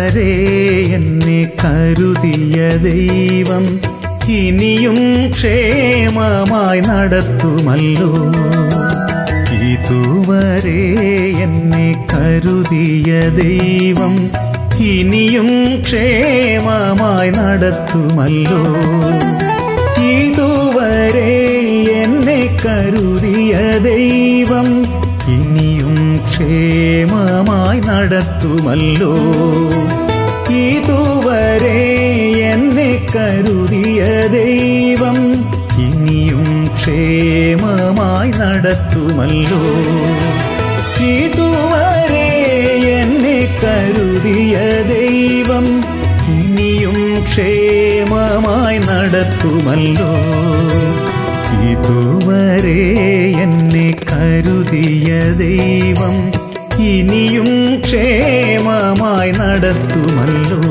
ഇതുവരെ എന്നെ കരുതിയ ദൈവം ഇനിയും ക്ഷേമമായി നടത്തുമല്ലോ ഇതുവരെ എന്നെ കരുതിയ ദൈവം ഇനിയും ക്ഷേമമായി നടത്തുമല്ലോ ഇതുവരെ എന്നെ കരുതിയ ദൈവം ഇനിയും ക്ഷേമമായി നടത്തുമല്ലോ ഇതുവരെ എന്നെ കരുതിയ ദൈവം ഇനിയും ക്ഷേമമായി നടത്തുമല്ലോ ഇതുവരെ എന്നെ കരുതിയ ദൈവം ഇനിയും ക്ഷേമമായി നടത്തുമല്ലോ ഇതുവരെ എന്നെ കരുതിയ ദൈവം ഇനിയും ക്ഷേമമായി നടത്തുമല്ലോ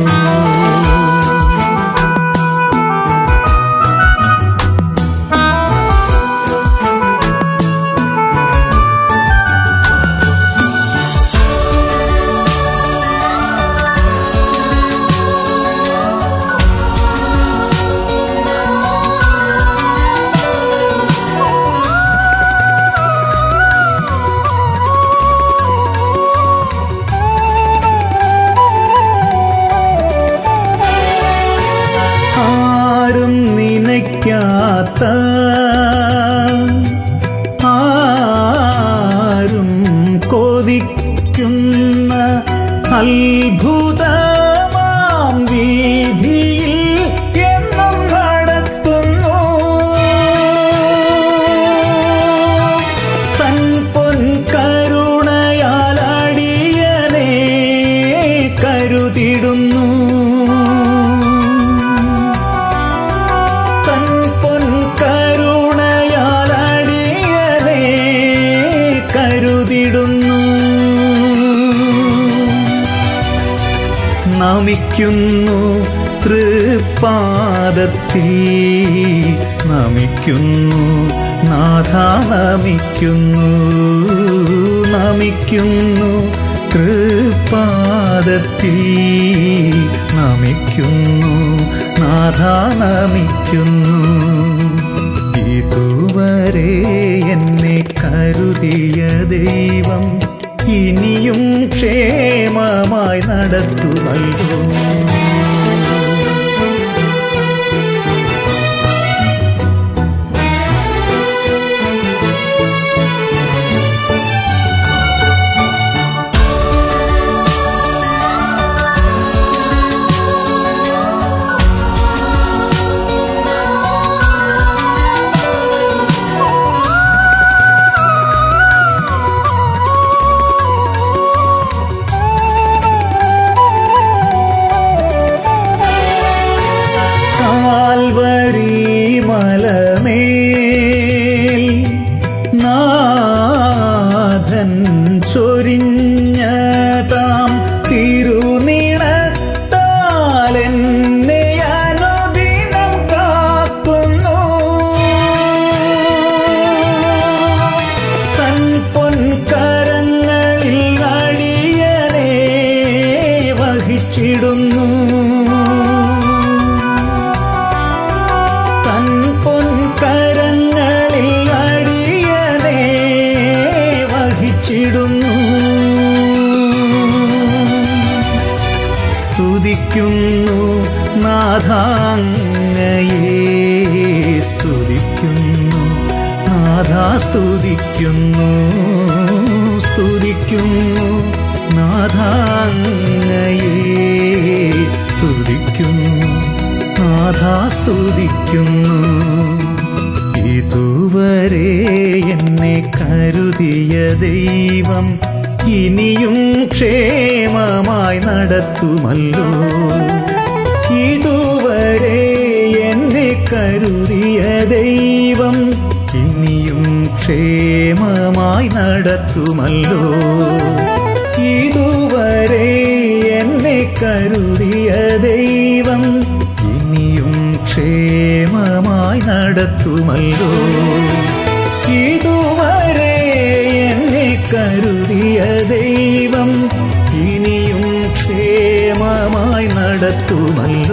ആരും നനയ്ക്കാത്ത ആരും കൊതിക്കുന്ന അത്ഭുതമാം വീതിയിൽ എന്നും നടത്തുന്നു തൻ പൊൻ കരുണയാൽ അടിയനെ കരുതിടുന്നു തൻ പൊൻ കരുണയാൽ അടിയനെ കരുതിടുന്നു നമിക്കുന്നു തൃപ്പാദത്തിൽ നമിക്കുന്നു നാഥ നമിക്കുന്നു നമിക്കുന്നു തൃപ്പാദത്തിൽ നമിക്കുന്നു നാഥ നമിക്കുന്നു ഇതുവരെ എന്നെ കരുതിയ ദൈവം ഇനിയും ക്ഷേമമായി നടത്തുമല്ലോ കാൽവരി മലമേൽ നാഥൻ ചൊരിഞ്ഞ താം തിരുനിണത്താൽ എന്നെ അനുദിനം കാക്കുന്നു തൻ പൊൻകരങ്ങളിൽ അടിയനെ വഹിച്ചിടുന്നു തൻ പൊൻകരങ്ങളിൽ അടിയനെ വഹിച്ചിടുന്നു സ്തുതിക്കുന്നു നാഥാങ്ങയെ സ്തുതിക്കുന്നു നാഥ സ്തുതിക്കുന്നു സ്തുതിക്കുന്നു നാഥാങ്ങയെ സ്തുതിക്കുന്നു നാഥ സ്തുതിക്കുന്നു ഇതുവരെ എന്നെ കരുതിയ ദൈവം ഇനിയും ക്ഷേമമായി നടത്തുമല്ലോ ഇതുവരെ എന്നെ കരുതിയ ദൈവം ഇനിയും ക്ഷേമമായി നടത്തുമല്ലോ ഇതുവരെ എന്നെ കരുതിയ ദൈവം ഇനിയും ക്ഷേമമായി നടത്തുമല്ലോ ഇതുവരെ എന്നെ കരുതിയ ദൈവം ഇനിയും ക്ഷേമ നടത്തുമല്ലോ